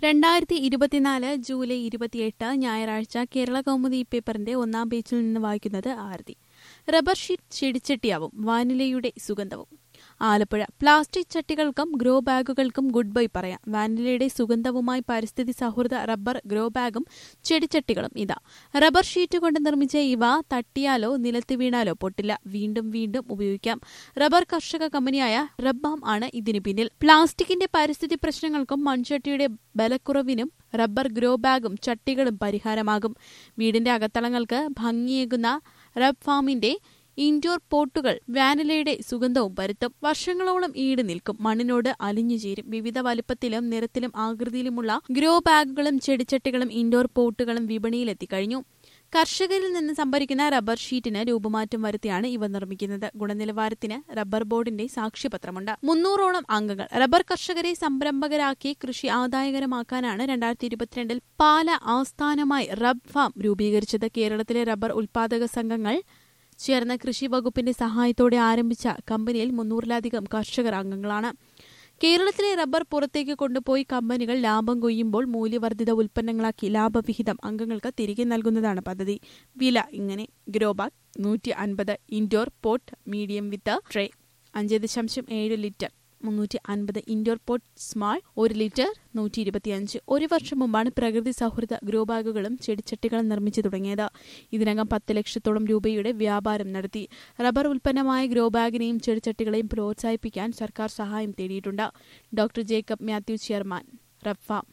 രണ്ടായിരത്തി ഇരുപത്തിനാല് ജൂലൈ ഇരുപത്തിയെട്ട് ഞായറാഴ്ച കേരള കൗമുദി പേപ്പറിന്റെ ഒന്നാം പേജിൽ നിന്ന് വായിക്കുന്നത് ആരതി റബ്ബർ ഷീറ്റ് ചെടിച്ചട്ടിയാവും വാനിലയുടെ സുഗന്ധവും ആലപ്പുഴ പ്ലാസ്റ്റിക് ചട്ടികൾക്കും ഗ്രോ ബാഗുകൾക്കും ഗുഡ് ബൈ പറയാം വാനിലയുടെ സുഗന്ധവുമായി പരിസ്ഥിതി സൗഹൃദ റബ്ബർ ഗ്രോ ബാഗും ചെടിച്ചട്ടികളും ഇതാ റബ്ബർ ഷീറ്റ് കൊണ്ട് നിർമ്മിച്ച ഇവ തട്ടിയാലോ നിലത്ത് വീണാലോ പൊട്ടില്ല വീണ്ടും വീണ്ടും ഉപയോഗിക്കാം റബ്ബർ കർഷക കമ്പനിയായ റബ്ബാം ആണ് ഇതിനു പിന്നിൽ പ്ലാസ്റ്റിക്കിന്റെ പരിസ്ഥിതി പ്രശ്നങ്ങൾക്കും മൺചട്ടിയുടെ ബലക്കുറവിനും റബ്ബർ ഗ്രോ ബാഗും ചട്ടികളും പരിഹാരമാകും വീടിന്റെ അകത്തളങ്ങൾക്ക് ഭംഗിയേകുന്ന റബ് ഫാമിന്റെ ഇൻഡോർ പോട്ടുകൾ വാനിലയുടെ സുഗന്ധവും പരത്തും വർഷങ്ങളോളം ഈട് നിൽക്കും മണ്ണിനോട് അലിഞ്ഞു ചേരും വിവിധ വലുപ്പത്തിലും നിറത്തിലും ആകൃതിയിലുമുള്ള ഗ്രോ ബാഗുകളും ചെടിച്ചട്ടികളും ഇൻഡോർ പോട്ടുകളും വിപണിയിലെത്തിക്കഴിഞ്ഞു കർഷകരിൽ നിന്ന് സംഭരിക്കുന്ന റബ്ബർ ഷീറ്റിന് രൂപമാറ്റം വരുത്തിയാണ് ഇവ നിർമ്മിക്കുന്നത് ഗുണനിലവാരത്തിന് റബ്ബർ ബോർഡിന്റെ സാക്ഷ്യപത്രമുണ്ട് മുന്നൂറോളം അംഗങ്ങൾ റബ്ബർ കർഷകരെ സംരംഭകരാക്കി കൃഷി ആദായകരമാക്കാനാണ് രണ്ടായിരത്തി ഇരുപത്തിരണ്ടിൽ പാല ആസ്ഥാനമായി റബ് ഫാം രൂപീകരിച്ചത് കേരളത്തിലെ റബ്ബർ ഉൽപാദക സംഘങ്ങൾ ചേർന്ന കൃഷി വകുപ്പിന്റെ സഹായത്തോടെ ആരംഭിച്ച കമ്പനിയിൽ മുന്നൂറിലധികം കർഷകർ അംഗങ്ങളാണ് കേരളത്തിലെ റബ്ബർ പുറത്തേക്ക് കൊണ്ടുപോയി കമ്പനികൾ ലാഭം കൊയ്യുമ്പോൾ മൂല്യവർദ്ധിത ഉൽപ്പന്നങ്ങളാക്കി ലാഭവിഹിതം അംഗങ്ങൾക്ക് തിരികെ നൽകുന്നതാണ് പദ്ധതി വില ഇങ്ങനെ ഗ്രോബാഗ് നൂറ്റി അൻപത് indoor pot medium with tray അഞ്ച് ദശാംശം ഏഴ് ലിറ്റർ മുന്നൂറ്റി അൻപത് ഇൻഡോർ പോട്ട് സ്മാൾ ഒരു ലിറ്റർ നൂറ്റി ഇരുപത്തിയഞ്ച് ഒരു വർഷം മുമ്പാണ് പ്രകൃതി സൗഹൃദ ഗ്രോ ബാഗുകളും ചെടിച്ചട്ടികളും നിർമ്മിച്ചു തുടങ്ങിയത് ഇതിനകം പത്ത് ലക്ഷത്തോളം രൂപയുടെ വ്യാപാരം നടത്തി റബ്ബർ ഉൽപ്പന്നമായ ഗ്രോ ബാഗിനെയും ചെടിച്ചട്ടികളെയും പ്രോത്സാഹിപ്പിക്കാൻ സർക്കാർ സഹായം തേടിയിട്ടുണ്ട് ഡോക്ടർ ജേക്കബ് മാത്യു ചെയർമാൻ റബ്ഫാം